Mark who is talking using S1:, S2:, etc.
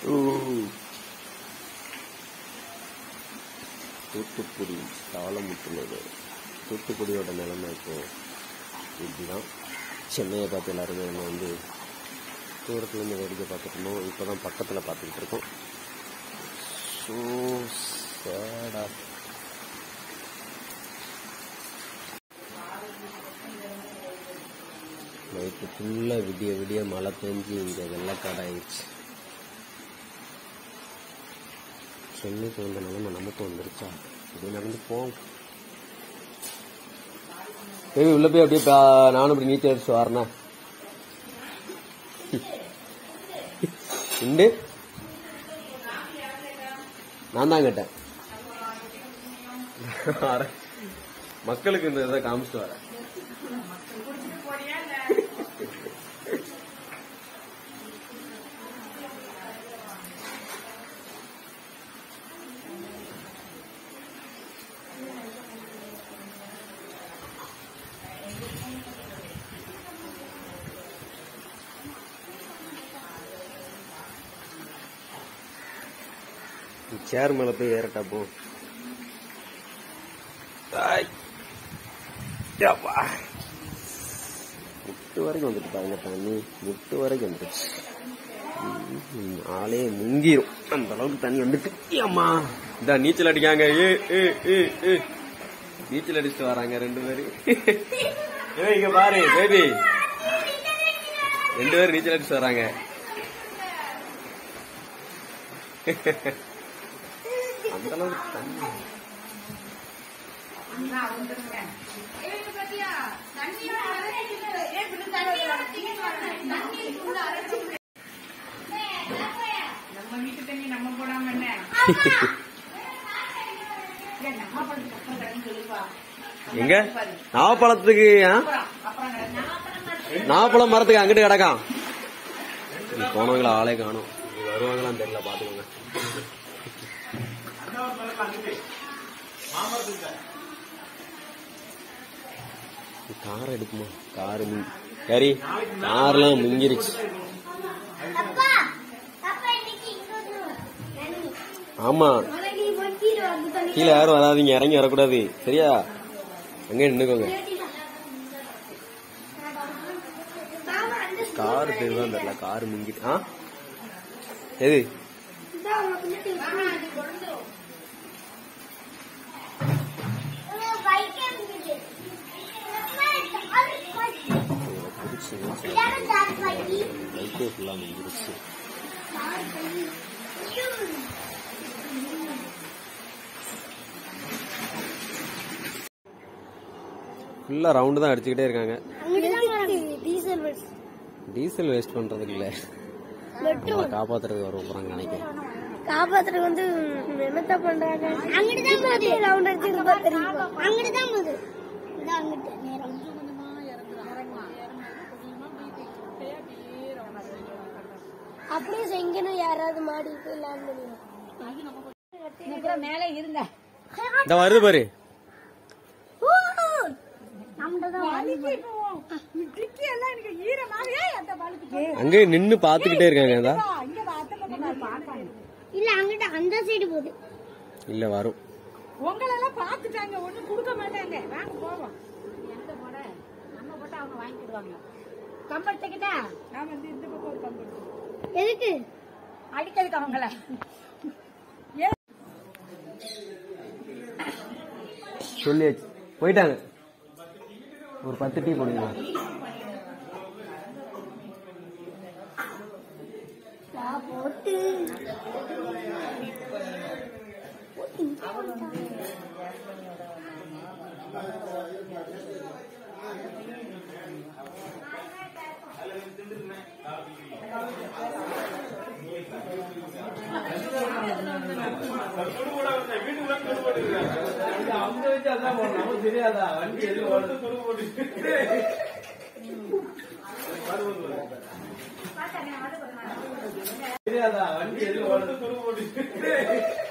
S1: தூத்துக்குடி தாளமுட்டுள்ளது தூத்துக்குடியோட நிலைமை இப்போ இப்படிதான் சென்னையை பார்த்து எல்லாருமே நம்ம வந்து தூரத்துலேருந்து வேடிக்கை பார்த்துருந்தோம் இப்போ தான் பக்கத்தில் பார்த்துக்கிட்டு இருக்கோம் ஸோ சேடா நைட்டு ஃபுல்லாக விடிய விடிய மழை பெஞ்சு இங்கே வெள்ளக்காடாயிடுச்சு சென்னைக்கு வந்த நிலைமை நமக்கு வந்துருச்சா இப்படி நடந்து போவோம் பேபி உள்ள போய் அப்படியே பா- நானும் இப்படி நீச்சல் அடிச்சு வரேண்ணா உண்டு நான் தான் கேட்டேன் வரேன். மக்களுக்கு இந்த இதை காமிச்சிட்டு வரேன் சேர் மேல போய் ஏறட்டா போ ஆய். யப்பா. முட்டு வரைக்கும் வந்துட்டு பாருங்க தண்ணி முட்டு வரைக்கும் வந்துருச்சு ம், ஆளே முங்கிரும் அந்த அளவுக்கு தண்ணி வந்துட்டு அம்மா இந்த நீச்சல் அடிக்காங்க ஏ ஏ ஏ ஏ நீச்சல் அடிச்சுட்டு வராங்க ரெண்டு பேரும் ஏய், இங்க பாரு பேபி ரெண்டு பேரும் நீச்சல் அடிச்சுட்டு வராங்க அந்த அளவுக்கு தண்ணி
S2: நம்ம வீட்டு தண்ணி நம்ம போடாம என்ன இல்ல, நம்ம பழத்துக்கு அப்புறம் கடன் சொல்லுப்பா
S1: எங்க நாவப்பழத்துக்கு ஆ?
S2: அப்புறம் அப்புறம் கடன்
S1: நாவப்பழம் மரத்துக்கு அங்கிட்டு கிடக்கான் இங்க போனவங்கள ஆளே காணும் இங்க வருவாங்களான்னு தெரியல பாத்துக்கோங்க கார் எடுக்குமா கார் முங்கி சரி கார்லாம் முங்கிருச்சு
S3: அப்பா அப்பா இன்னைக்கு இங்க நன்றி
S1: ஆமா
S3: நாளைக்கு வண்டியில வந்து தண்ணி
S1: கீழே யாரும் வராதீங்க இறங்கி வரக்கூடாது சரியா அங்கே நின்னுக்கோங்க
S3: பாபா அந்த
S1: கார் பேருதான் தெரியல கார் முங்கிட்டு ஆ எது
S3: இதான் உங்களுக்கு பைக்கே முடியுது
S1: புடிச்சு
S3: இதான ஜார் பைக்கி
S1: பைக்கே ஃபுல்லாக முங்கிருச்சு
S3: ஜார் பைக்கி
S1: ஃபுல்லாக ரவுண்டு தான் அடிச்சுக்கிட்டே இருக்காங்க
S3: அங்கதான் டீசல் பஸ்
S1: டீசல் வேஸ்ட் பண்றதுக்கு இல்ல நம்மளை காப்பாத்துறதுக்கு வர போறாங்க நினைக்கிறேன்
S3: காப்பாத்துறதுக்கு வந்து என்னத்த பண்றாங்க அங்கிட்டு தான் போகுது ரவுண்ட் அடிச்சிருந்தா தெரியும் அங்கிட்டு தான் போகுது இதான் அங்கிட்டு நேரம் அப்படியே செங்கணும் யாராவது மாடி போய் லேண்ட் பண்ணுவோம்
S2: மேல இருங்க
S1: இந்த வருது பாரு
S2: டிக்கி எல்லாம் எனக்கு ஈரமாவே அந்த பழுக்கு
S1: அங்கே நின்னு பாத்துக்கிட்டே இருக்காங்க இதா
S2: இங்க பார்த்த பக்கம் பார்க்காங்க
S3: இல்ல அங்கிட்ட அந்த சைடு போகுது
S1: இல்ல வரும்
S2: உங்களெல்லாம் பார்த்துட்டாங்க ஒண்ணும் கொடுக்க மாட்டாங்க வாங்க போவோம் எந்த போட நம்ம போட்டா அவங்க வாங்கிடுவாங்க கம்பெடுத்துக்கிட்டா நான் வந்து இந்த பக்கம் ஒரு கம்பெடுத்து
S3: எதுக்கு
S2: அடிக்கிறதுக்கு அவங்கள
S1: சொல்லியாச்சு போயிட்டாங்க ஒரு பத்து டீ போடுங்க
S3: போட்டு
S1: தெரியாதா வண்டி எதுவும்